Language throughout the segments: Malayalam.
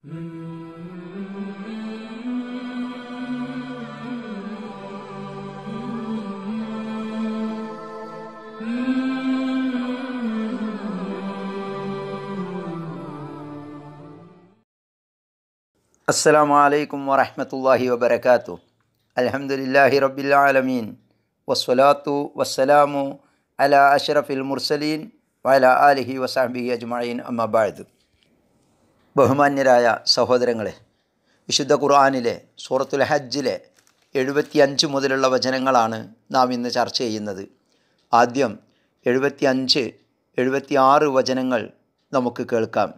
അസ്സലാമു അലൈക്കും വറഹ്മത്തുള്ളാഹി വബറകാതു അൽഹംദുലില്ലാഹി റബ്ബിൽ ആലമീൻ വസ്സലാത്തു വസ്സലാമു അലാ അഷ്റഫിൽ മുർസലീൻ വഅല ആലിഹി വസഹബിഹി അജ്മഈൻ അമ്മാ ബഅദ് ബഹുമാന്യരായ സഹോദരങ്ങളെ വിശുദ്ധ ഖുർആനിലെ സൂറത്തുൽ ഹജ്ജിലെ എഴുപത്തിയഞ്ച് മുതലുള്ള വചനങ്ങളാണ് നാം ഇന്ന് ചർച്ച ചെയ്യുന്നത് ആദ്യം എഴുപത്തിയഞ്ച് എഴുപത്തിയാറ് വചനങ്ങൾ നമുക്ക് കേൾക്കാം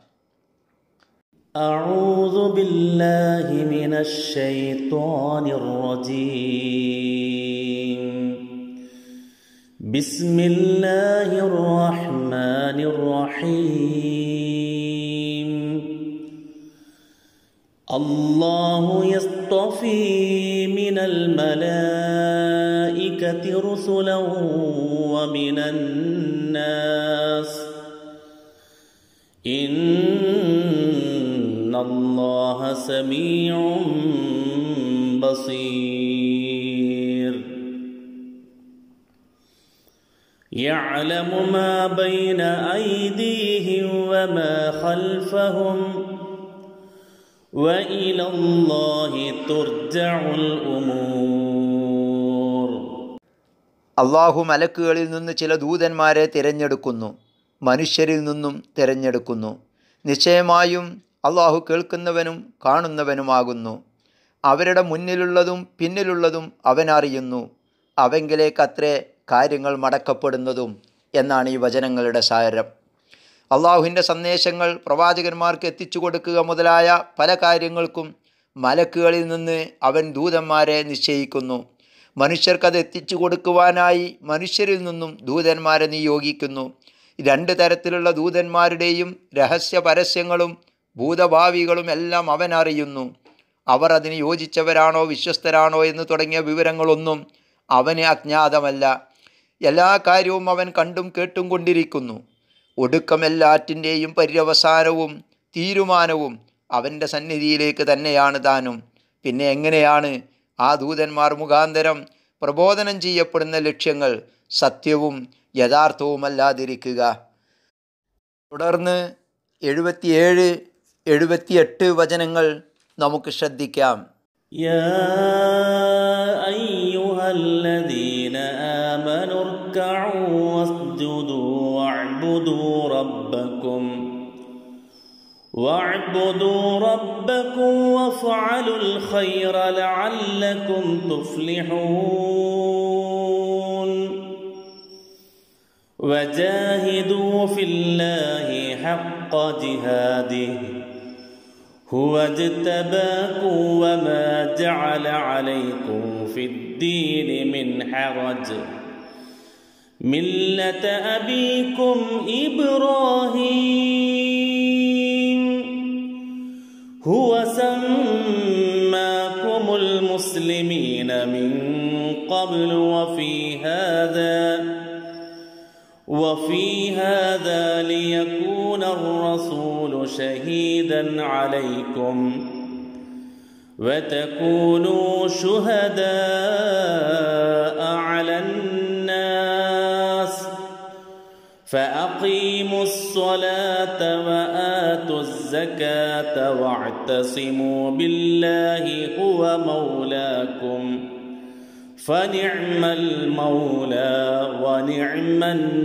أعوذ بالله من الشيطان الرجيم بسم الله الرحمن الرحيم الله يصطفي من الملائكة رسلا ومن الناس إن الله سميع بصير يعلم ما بين أيديهم وما خلفهم وإلى الله ترجع الأمور അള്ളാഹു മലക്കുകളിൽ നിന്ന് ചില ദൂതന്മാരെ തിരഞ്ഞെടുക്കുന്നു മനുഷ്യരിൽ നിന്നും തിരഞ്ഞെടുക്കുന്നു നിശ്ചയമായും അള്ളാഹു കേൾക്കുന്നവനും കാണുന്നവനുമാകുന്നു അവരുടെ മുന്നിലുള്ളതും പിന്നിലുള്ളതും അവൻ അറിയുന്നു അവങ്കിലേക്കത്രേ കാര്യങ്ങൾ മടക്കപ്പെടുന്നതും എന്നാണ് ഈ വചനങ്ങളുടെ സാരം അള്ളാഹുവിൻ്റെ സന്ദേശങ്ങൾ പ്രവാചകന്മാർക്ക് എത്തിച്ചു കൊടുക്കുക മുതലായ പല കാര്യങ്ങൾക്കും മലക്കുകളിൽ നിന്ന് അവൻ ദൂതന്മാരെ നിശ്ചയിക്കുന്നു മനുഷ്യർക്കത് എത്തിച്ചു കൊടുക്കുവാനായി മനുഷ്യരിൽ നിന്നും ദൂതന്മാരെ നിയോഗിക്കുന്നു രണ്ട് തരത്തിലുള്ള ദൂതന്മാരുടെയും രഹസ്യ പരസ്യങ്ങളും ഭൂതഭാവികളും എല്ലാം അവൻ അറിയുന്നു അവർ അതിന് യോജിച്ചവരാണോ വിശ്വസ്തരാണോ എന്ന് തുടങ്ങിയ വിവരങ്ങളൊന്നും അവന് അജ്ഞാതമല്ല എല്ലാ കാര്യവും അവൻ കണ്ടും കേട്ടും കൊണ്ടിരിക്കുന്നു ഒടുക്കം എല്ലാറ്റിൻ്റെയും പര്യവസാനവും തീരുമാനവും അവൻ്റെ സന്നിധിയിലേക്ക് തന്നെയാണ് താനും പിന്നെ എങ്ങനെയാണ് ആ ദൂതന്മാർ മുഖാന്തരം പ്രബോധനം ചെയ്യപ്പെടുന്ന ലക്ഷ്യങ്ങൾ സത്യവും യഥാർത്ഥവുമല്ലാതിരിക്കുക തുടർന്ന് എഴുപത്തിയേഴ് എഴുപത്തിയെട്ട് വചനങ്ങൾ നമുക്ക് ശ്രദ്ധിക്കാം يا أيها الذين آمنوا اركعوا واسجدوا واعبدوا ربكم واعبدوا ربكم وافعلوا الخير لعلكم تفلحون وجاهدوا في الله حق جهاده هو اجتباكم وما جعل عليكم في الدين من حرج ملة أبيكم إبراهيم هو سماكم المسلمين من قبل وفي هذا وفي هذا ليكون الرسول شهيدا عليكم وتكونوا شهداء على الناس فأقيموا الصلاة وآتوا الزكاة واعتصموا بالله هو مولاكم فنعم المولى ونعم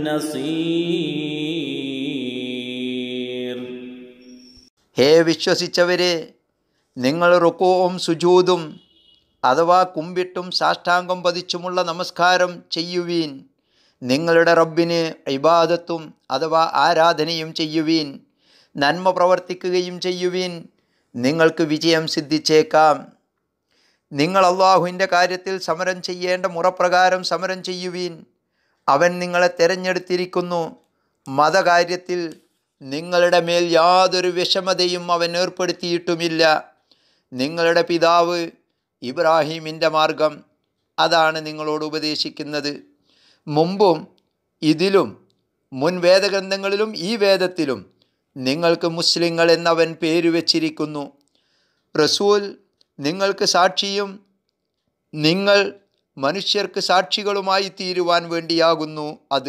النصير ഹേ വിശ്വസിച്ചവരെ നിങ്ങൾ റുക്കോവും സുജൂതും അഥവാ കുമ്പിട്ടും സാഷ്ടാംഗം പതിച്ചുമുള്ള നമസ്കാരം ചെയ്യുവീൻ നിങ്ങളുടെ റബ്ബിന് ഇബാദത്തും അഥവാ ആരാധനയും ചെയ്യുവീൻ നന്മ പ്രവർത്തിക്കുകയും ചെയ്യുവീൻ നിങ്ങൾക്ക് വിജയം സിദ്ധിച്ചേക്കാം നിങ്ങൾ അള്ളാഹുവിൻ്റെ കാര്യത്തിൽ സമരം ചെയ്യേണ്ട മുറപ്രകാരം സമരം ചെയ്യുവീൻ അവൻ നിങ്ങളെ തിരഞ്ഞെടുത്തിരിക്കുന്നു മതകാര്യത്തിൽ നിങ്ങളുടെ മേൽ യാതൊരു വിഷമതയും അവൻ ഏർപ്പെടുത്തിയിട്ടുമില്ല നിങ്ങളുടെ പിതാവ് ഇബ്രാഹീമിൻ്റെ മാർഗം അതാണ് നിങ്ങളോട് ഉപദേശിക്കുന്നത് മുമ്പും ഇതിലും മുൻ വേദഗ്രന്ഥങ്ങളിലും ഈ വേദത്തിലും നിങ്ങൾക്ക് മുസ്ലിങ്ങൾ എന്നവൻ പേര് വച്ചിരിക്കുന്നു റസൂൽ നിങ്ങൾക്ക് സാക്ഷിയും നിങ്ങൾ മനുഷ്യർക്ക് സാക്ഷികളുമായി തീരുവാൻ വേണ്ടിയാകുന്നു അത്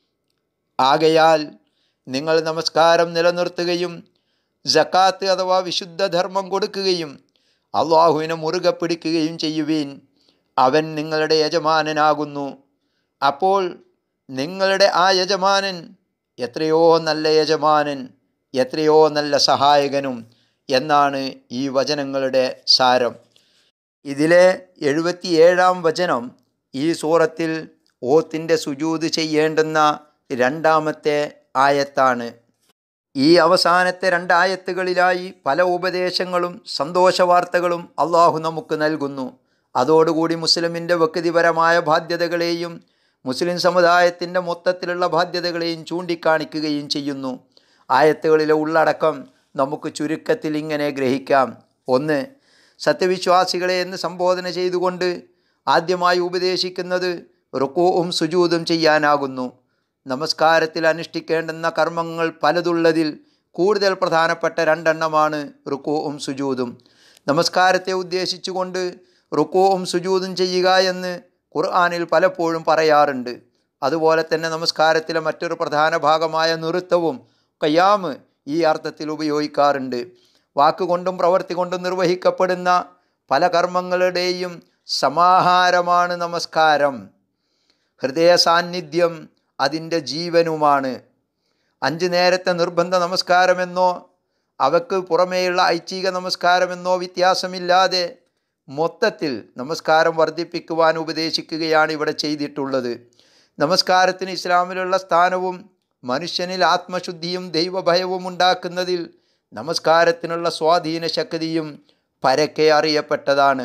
ആകയാൽ നിങ്ങൾ നമസ്കാരം നിലനിർത്തുകയും ജക്കാത്ത് അഥവാ വിശുദ്ധ ധർമ്മം കൊടുക്കുകയും അള്ളാഹുവിനെ മുറുകെ പിടിക്കുകയും ചെയ്യുവീൻ അവൻ നിങ്ങളുടെ യജമാനനാകുന്നു അപ്പോൾ നിങ്ങളുടെ ആ യജമാനൻ എത്രയോ നല്ല യജമാനൻ എത്രയോ നല്ല സഹായകനും എന്നാണ് ഈ വചനങ്ങളുടെ സാരം ഇതിലെ എഴുപത്തിയേഴാം വചനം ഈ സൂറത്തിൽ ഓത്തിൻ്റെ സുജൂത് ചെയ്യേണ്ടുന്ന രണ്ടാമത്തെ ആയത്താണ് ഈ അവസാനത്തെ രണ്ടായത്തുകളിലായി പല ഉപദേശങ്ങളും സന്തോഷവാർത്തകളും അള്ളാഹു നമുക്ക് നൽകുന്നു അതോടുകൂടി മുസ്ലിമിൻ്റെ വ്യക്തിപരമായ ബാധ്യതകളെയും മുസ്ലിം സമുദായത്തിൻ്റെ മൊത്തത്തിലുള്ള ബാധ്യതകളെയും ചൂണ്ടിക്കാണിക്കുകയും ചെയ്യുന്നു ആയത്തുകളിലെ ഉള്ളടക്കം നമുക്ക് ചുരുക്കത്തിൽ ഇങ്ങനെ ഗ്രഹിക്കാം ഒന്ന് സത്യവിശ്വാസികളെ എന്ന് സംബോധന ചെയ്തുകൊണ്ട് ആദ്യമായി ഉപദേശിക്കുന്നത് റുക്കുവും സുജൂതും ചെയ്യാനാകുന്നു നമസ്കാരത്തിൽ അനുഷ്ഠിക്കേണ്ടുന്ന കർമ്മങ്ങൾ പലതുള്ളതിൽ കൂടുതൽ പ്രധാനപ്പെട്ട രണ്ടെണ്ണമാണ് റുക്കുവും സുജൂതും നമസ്കാരത്തെ ഉദ്ദേശിച്ചുകൊണ്ട് റുക്കുവും സുജൂതും ചെയ്യുക എന്ന് ഖുർആാനിൽ പലപ്പോഴും പറയാറുണ്ട് അതുപോലെ തന്നെ നമസ്കാരത്തിലെ മറ്റൊരു പ്രധാന ഭാഗമായ നൃത്തവും കയ്യാമ് ഈ അർത്ഥത്തിൽ ഉപയോഗിക്കാറുണ്ട് വാക്കുകൊണ്ടും പ്രവൃത്തി കൊണ്ടും നിർവഹിക്കപ്പെടുന്ന പല കർമ്മങ്ങളുടെയും സമാഹാരമാണ് നമസ്കാരം ഹൃദയ സാന്നിധ്യം അതിൻ്റെ ജീവനുമാണ് അഞ്ച് നേരത്തെ നിർബന്ധ നമസ്കാരമെന്നോ അവക്ക് പുറമേയുള്ള ഐച്ഛിക നമസ്കാരമെന്നോ വ്യത്യാസമില്ലാതെ മൊത്തത്തിൽ നമസ്കാരം വർദ്ധിപ്പിക്കുവാൻ ഉപദേശിക്കുകയാണ് ഇവിടെ ചെയ്തിട്ടുള്ളത് നമസ്കാരത്തിന് ഇസ്ലാമിലുള്ള സ്ഥാനവും മനുഷ്യനിൽ ആത്മശുദ്ധിയും ദൈവഭയവും ഉണ്ടാക്കുന്നതിൽ നമസ്കാരത്തിനുള്ള സ്വാധീന ശക്തിയും പരക്കെ അറിയപ്പെട്ടതാണ്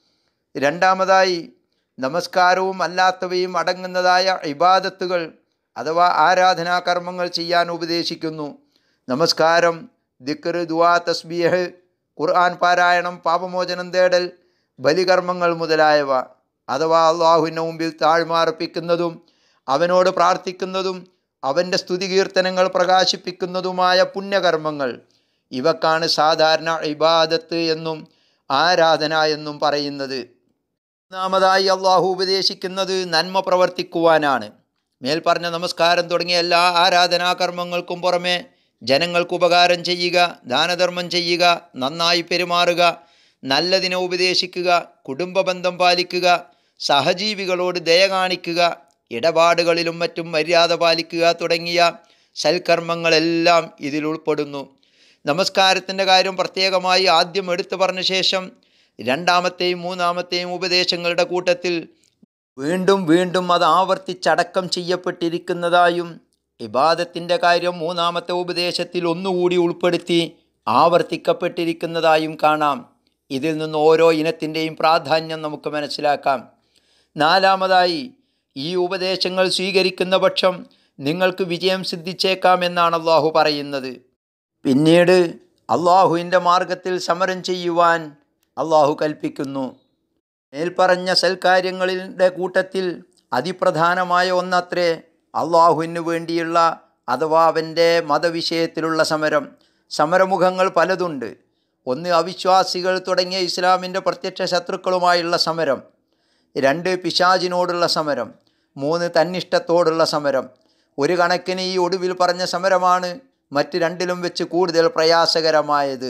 രണ്ടാമതായി നമസ്കാരവും അല്ലാത്തവയും അടങ്ങുന്നതായ ഇബാദത്തുകൾ അഥവാ ആരാധനാകർമ്മങ്ങൾ ചെയ്യാൻ ഉപദേശിക്കുന്നു നമസ്കാരം ദിക്ർ ദുവാ തസ്ബീഹ് ഖുർആൻ പാരായണം പാപമോചനം തേടൽ ബലികർമ്മങ്ങൾ മുതലായവ അഥവാ അള്ളാഹുവിൻ്റെ മുമ്പിൽ താഴ്മാർപ്പിക്കുന്നതും അവനോട് പ്രാർത്ഥിക്കുന്നതും അവൻ്റെ സ്തുതികീർത്തനങ്ങൾ പ്രകാശിപ്പിക്കുന്നതുമായ പുണ്യകർമ്മങ്ങൾ ഇവക്കാണ് സാധാരണ ഇബാദത്ത് എന്നും ആരാധന എന്നും പറയുന്നത് ഒന്നാമതായി അള്ളാഹു ഉപദേശിക്കുന്നത് നന്മ പ്രവർത്തിക്കുവാനാണ് മേൽപ്പറഞ്ഞ നമസ്കാരം തുടങ്ങിയ എല്ലാ ആരാധനാകർമ്മങ്ങൾക്കും പുറമെ ജനങ്ങൾക്ക് ഉപകാരം ചെയ്യുക ദാനധർമ്മം ചെയ്യുക നന്നായി പെരുമാറുക നല്ലതിനെ ഉപദേശിക്കുക കുടുംബബന്ധം പാലിക്കുക സഹജീവികളോട് ദയ കാണിക്കുക ഇടപാടുകളിലും മറ്റും മര്യാദ പാലിക്കുക തുടങ്ങിയ സൽക്കർമ്മങ്ങളെല്ലാം ഇതിൽ ഉൾപ്പെടുന്നു നമസ്കാരത്തിൻ്റെ കാര്യം പ്രത്യേകമായി ആദ്യം എടുത്തു പറഞ്ഞ ശേഷം രണ്ടാമത്തെയും മൂന്നാമത്തെയും ഉപദേശങ്ങളുടെ കൂട്ടത്തിൽ വീണ്ടും വീണ്ടും അത് ആവർത്തിച്ചടക്കം ചെയ്യപ്പെട്ടിരിക്കുന്നതായും ഇബാദത്തിൻ്റെ കാര്യം മൂന്നാമത്തെ ഉപദേശത്തിൽ ഒന്നുകൂടി ഉൾപ്പെടുത്തി ആവർത്തിക്കപ്പെട്ടിരിക്കുന്നതായും കാണാം ഇതിൽ നിന്ന് ഓരോ ഇനത്തിൻ്റെയും പ്രാധാന്യം നമുക്ക് മനസ്സിലാക്കാം നാലാമതായി ഈ ഉപദേശങ്ങൾ സ്വീകരിക്കുന്ന പക്ഷം നിങ്ങൾക്ക് വിജയം സിദ്ധിച്ചേക്കാം എന്നാണ് അള്ളാഹു പറയുന്നത് പിന്നീട് അള്ളാഹുവിൻ്റെ മാർഗത്തിൽ സമരം ചെയ്യുവാൻ അള്ളാഹു കൽപ്പിക്കുന്നു മേൽപ്പറഞ്ഞ സൽക്കാര്യങ്ങളുടെ കൂട്ടത്തിൽ അതിപ്രധാനമായ ഒന്നത്രേ അള്ളാഹുവിന് വേണ്ടിയുള്ള അഥവാ അവൻ്റെ മതവിഷയത്തിലുള്ള സമരം സമരമുഖങ്ങൾ പലതുണ്ട് ഒന്ന് അവിശ്വാസികൾ തുടങ്ങിയ ഇസ്ലാമിൻ്റെ പ്രത്യക്ഷ ശത്രുക്കളുമായുള്ള സമരം രണ്ട് പിശാജിനോടുള്ള സമരം മൂന്ന് തന്നിഷ്ടത്തോടുള്ള സമരം ഒരു കണക്കിന് ഈ ഒടുവിൽ പറഞ്ഞ സമരമാണ് മറ്റ് രണ്ടിലും വെച്ച് കൂടുതൽ പ്രയാസകരമായത്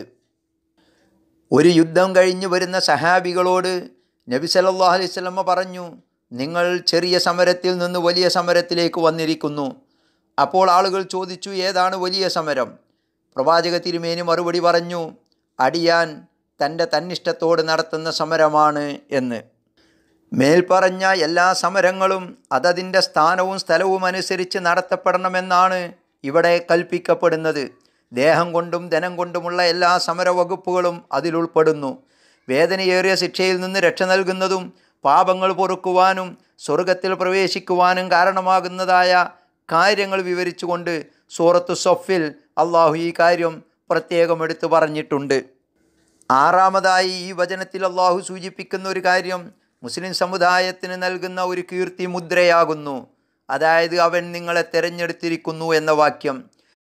ഒരു യുദ്ധം കഴിഞ്ഞു വരുന്ന സഹാബികളോട് നബി സല്ലല്ലാഹു അലൈഹി വസല്ലമ പറഞ്ഞു നിങ്ങൾ ചെറിയ സമരത്തിൽ നിന്ന് വലിയ സമരത്തിലേക്ക് വന്നിരിക്കുന്നു അപ്പോൾ ആളുകൾ ചോദിച്ചു ഏതാണ് വലിയ സമരം പ്രവാചക തിരുമേനി മറുപടി പറഞ്ഞു അടിയാൻ തൻ്റെ തന്നിഷ്ടത്തോട് നടത്തുന്ന സമരമാണ് എന്ന് മേൽപ്പറഞ്ഞ എല്ലാ സമരങ്ങളും അതതിൻ്റെ സ്ഥാനവും സ്ഥലവും അനുസരിച്ച് നടത്തപ്പെടണമെന്നാണ് ഇവിടെ കൽപ്പിക്കപ്പെടുന്നത് ദേഹം കൊണ്ടും ധനം കൊണ്ടുമുള്ള എല്ലാ സമരവകുപ്പുകളും അതിലുൾപ്പെടുന്നു വേദനയേറിയ ശിക്ഷയിൽ നിന്ന് രക്ഷ നൽകുന്നതും പാപങ്ങൾ പൊറുക്കുവാനും സ്വർഗത്തിൽ പ്രവേശിക്കുവാനും കാരണമാകുന്നതായ കാര്യങ്ങൾ വിവരിച്ചുകൊണ്ട് സൂറത്തു സൊഫിൽ അള്ളാഹു ഈ കാര്യം പ്രത്യേകം എടുത്തു പറഞ്ഞിട്ടുണ്ട് ആറാമതായി ഈ വചനത്തിൽ അള്ളാഹു സൂചിപ്പിക്കുന്ന ഒരു കാര്യം മുസ്ലിം സമുദായത്തിന് നൽകുന്ന ഒരു കീർത്തി മുദ്രയാകുന്നു അതായത് അവൻ നിങ്ങളെ തിരഞ്ഞെടുത്തിരിക്കുന്നു എന്ന വാക്യം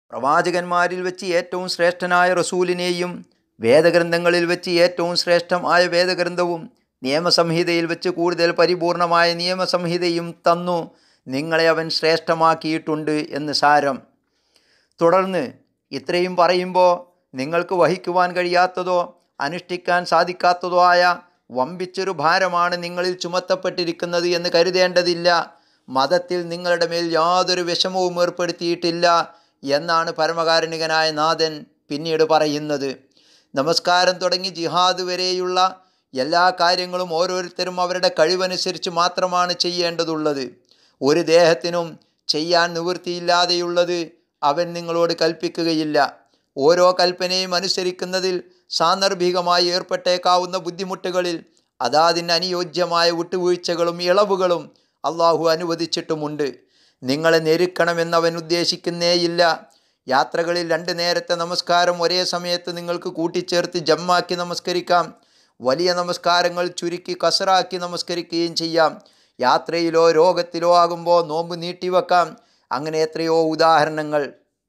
പ്രവാചകന്മാരിൽ വെച്ച് ഏറ്റവും ശ്രേഷ്ഠനായ റസൂലിനെയും വേദഗ്രന്ഥങ്ങളിൽ വെച്ച് ഏറ്റവും ശ്രേഷ്ഠമായ വേദഗ്രന്ഥവും നിയമസംഹിതയിൽ വെച്ച് കൂടുതൽ പരിപൂർണമായ നിയമസംഹിതയും തന്നു നിങ്ങളെ അവൻ ശ്രേഷ്ഠമാക്കിയിട്ടുണ്ട് എന്ന് സാരം തുടർന്ന് ഇത്രയും പറയുമ്പോൾ നിങ്ങൾക്ക് വഹിക്കുവാൻ കഴിയാത്തതോ അനുഷ്ഠിക്കാൻ സാധിക്കാത്തതോ ആയ വമ്പിച്ചൊരു ഭാരമാണ് നിങ്ങളിൽ ചുമത്തപ്പെട്ടിരിക്കുന്നത് എന്ന് കരുതേണ്ടതില്ല മതത്തിൽ നിങ്ങളുടെ മേൽ യാതൊരു വിഷമവും ഏർപ്പെടുത്തിയിട്ടില്ല എന്നാണ് പരമകാരുണികനായ നാഥൻ പിന്നീട് പറയുന്നത് നമസ്കാരം തുടങ്ങി ജിഹാദ് വരെയുള്ള എല്ലാ കാര്യങ്ങളും ഓരോരുത്തരും അവരുടെ കഴിവനുസരിച്ച് മാത്രമാണ് ചെയ്യേണ്ടതുള്ളത് ഒരു ദേഹത്തിനും ചെയ്യാൻ നിവൃത്തിയില്ലാതെയുള്ളത് അവൻ നിങ്ങളോട് കൽപ്പിക്കുകയില്ല ഓരോ കൽപ്പനയും അനുസരിക്കുന്നതിൽ സാന്ദർഭികമായി ഏർപ്പെട്ടേക്കാവുന്ന ബുദ്ധിമുട്ടുകളിൽ അതാതിന് അനുയോജ്യമായ വിട്ടുവീഴ്ചകളും ഇളവുകളും അള്ളാഹു അനുവദിച്ചിട്ടുമുണ്ട് നിങ്ങളെ ഞെരുക്കണമെന്നവൻ ഉദ്ദേശിക്കുന്നേയില്ല യാത്രകളിൽ രണ്ട് നേരത്തെ നമസ്കാരം ഒരേ സമയത്ത് നിങ്ങൾക്ക് കൂട്ടിച്ചേർത്ത് ജമ്മാക്കി നമസ്കരിക്കാം വലിയ നമസ്കാരങ്ങൾ ചുരുക്കി കസറാക്കി നമസ്കരിക്കുകയും ചെയ്യാം യാത്രയിലോ രോഗത്തിലോ ആകുമ്പോൾ നോമ്പ് നീട്ടിവെക്കാം അങ്ങനെ എത്രയോ ഉദാഹരണങ്ങൾ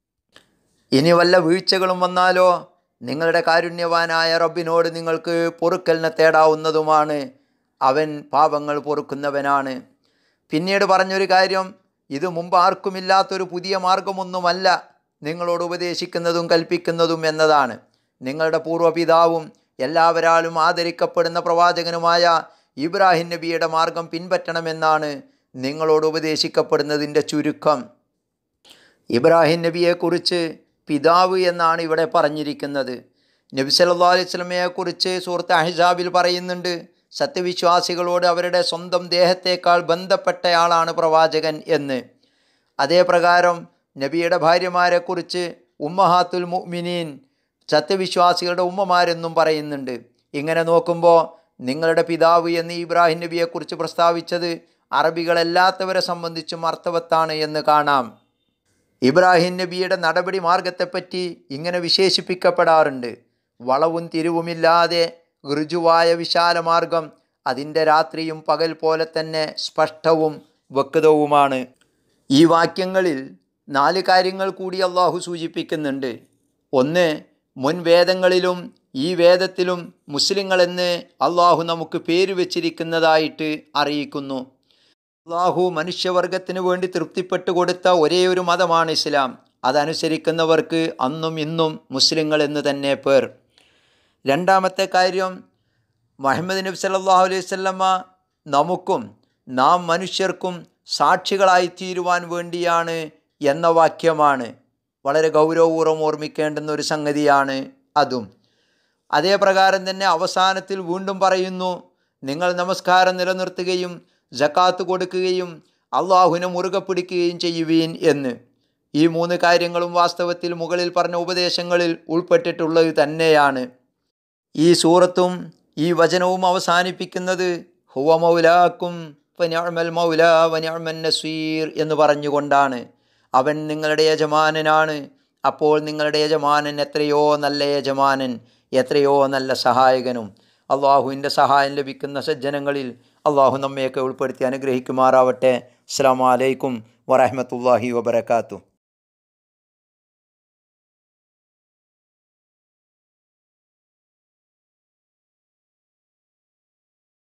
ഇനി വല്ല വീഴ്ചകളും വന്നാലോ നിങ്ങളുടെ കാരുണ്യവാനായ റബ്ബിനോട് നിങ്ങൾക്ക് പൊറുക്കലിനെ തേടാവുന്നതുമാണ് അവൻ പാപങ്ങൾ പൊറുക്കുന്നവനാണ് പിന്നീട് പറഞ്ഞൊരു കാര്യം ഇത് മുമ്പ് ആർക്കുമില്ലാത്തൊരു പുതിയ മാർഗമൊന്നുമല്ല നിങ്ങളോട് ഉപദേശിക്കുന്നതും കൽപ്പിക്കുന്നതും എന്നതാണ് നിങ്ങളുടെ പൂർവ്വപിതാവും എല്ലാവരാലും ആദരിക്കപ്പെടുന്ന പ്രവാചകനുമായ ഇബ്രാഹിം നബിയുടെ മാർഗം പിൻപറ്റണമെന്നാണ് നിങ്ങളോട് ഉപദേശിക്കപ്പെടുന്നതിൻ്റെ ചുരുക്കം ഇബ്രാഹിം നബിയെക്കുറിച്ച് പിതാവ് എന്നാണ് ഇവിടെ പറഞ്ഞിരിക്കുന്നത് നബി സല്ലാ അലൈഹി സ്വലമയെക്കുറിച്ച് സുഹൃത്ത് അഹിസാബിൽ പറയുന്നുണ്ട് സത്യവിശ്വാസികളോട് അവരുടെ സ്വന്തം ദേഹത്തേക്കാൾ ബന്ധപ്പെട്ടയാളാണ് പ്രവാചകൻ എന്ന് അതേ പ്രകാരം നബിയുടെ ഭാര്യമാരെക്കുറിച്ച് ഉമ്മഹാത്തുൽ മുഅ്മിനീൻ സത്യവിശ്വാസികളുടെ ഉമ്മമാരെന്നും പറയുന്നുണ്ട് ഇങ്ങനെ നോക്കുമ്പോൾ നിങ്ങളുടെ പിതാവ് എന്ന് ഇബ്രാഹിം നബിയെക്കുറിച്ച് പ്രസ്താവിച്ചത് അറബികളല്ലാത്തവരെ സംബന്ധിച്ചും അർത്ഥവത്താണ് എന്ന് കാണാം ഇബ്രാഹിം നബിയുടെ നടപടി മാർഗത്തെപ്പറ്റി ഇങ്ങനെ വിശേഷിപ്പിക്കപ്പെടാറുണ്ട് വളവും തിരിവുമില്ലാതെ ഋജുവായ വിശാലമാർഗം അതിൻ്റെ രാത്രിയും പകൽ പോലെ തന്നെ സ്പഷ്ടവും വ്യക്തവുമാണ് ഈ വാക്യങ്ങളിൽ നാല് കാര്യങ്ങൾ കൂടി അള്ളാഹു സൂചിപ്പിക്കുന്നുണ്ട് ഒന്ന് മുൻ വേദങ്ങളിലും ഈ വേദത്തിലും മുസ്ലിങ്ങളെന്ന് അള്ളാഹു നമുക്ക് പേര് വച്ചിരിക്കുന്നതായിട്ട് അറിയിക്കുന്നു അള്ളാഹു മനുഷ്യവർഗത്തിന് വേണ്ടി തൃപ്തിപ്പെട്ടു കൊടുത്ത ഒരേ ഒരു മതമാണ് ഇസ്ലാം അതനുസരിക്കുന്നവർക്ക് അന്നും ഇന്നും മുസ്ലിങ്ങൾ എന്ന് തന്നെ പേർ രണ്ടാമത്തെ കാര്യം മുഹമ്മദ് നബി സല്ലല്ലാഹു അലൈഹി വസല്ലമ നമുക്കും നാം മനുഷ്യർക്കും സാക്ഷികളായി തീരുവാൻ വേണ്ടിയാണ് എന്ന വാക്യമാണ് വളരെ ഗൗരവപൂർവ്വം ഓർമ്മിക്കേണ്ടുന്ന ഒരു സംഗതിയാണ് അതും അതേ പ്രകാരം തന്നെ അവസാനത്തിൽ വീണ്ടും പറയുന്നു നിങ്ങൾ നമസ്കാരം നിലനിർത്തുകയും ജക്കാത്ത് കൊടുക്കുകയും അള്ളാഹുവിനെ മുറുകെ പിടിക്കുകയും ചെയ്യുവീൻ എന്ന് ഈ മൂന്ന് കാര്യങ്ങളും വാസ്തവത്തിൽ മുകളിൽ പറഞ്ഞ ഉപദേശങ്ങളിൽ ഉൾപ്പെട്ടിട്ടുള്ളത് തന്നെയാണ് ഈ സൂറത്തും ഈ വചനവും അവസാനിപ്പിക്കുന്നത് ഹുവ മൗലാക്കും ഫനിഅമൽ മൗല വനിഅമൻ നസീർ എന്ന് പറഞ്ഞുകൊണ്ടാണ് അവൻ നിങ്ങളുടെ യജമാനനാണ് അപ്പോൾ നിങ്ങളുടെ യജമാനൻ എത്രയോ നല്ല യജമാനൻ എത്രയോ നല്ല സഹായകനും അള്ളാഹുവിൻ്റെ സഹായം ലഭിക്കുന്ന സജ്ജനങ്ങളിൽ അള്ളാഹു നമ്മയൊക്കെ ഉൾപ്പെടുത്തി അനുഗ്രഹിക്കുമാറാവട്ടെ അസ്സാം വലൈക്കും വറഹമത്തല്ലാഹി വബർക്കാത്തു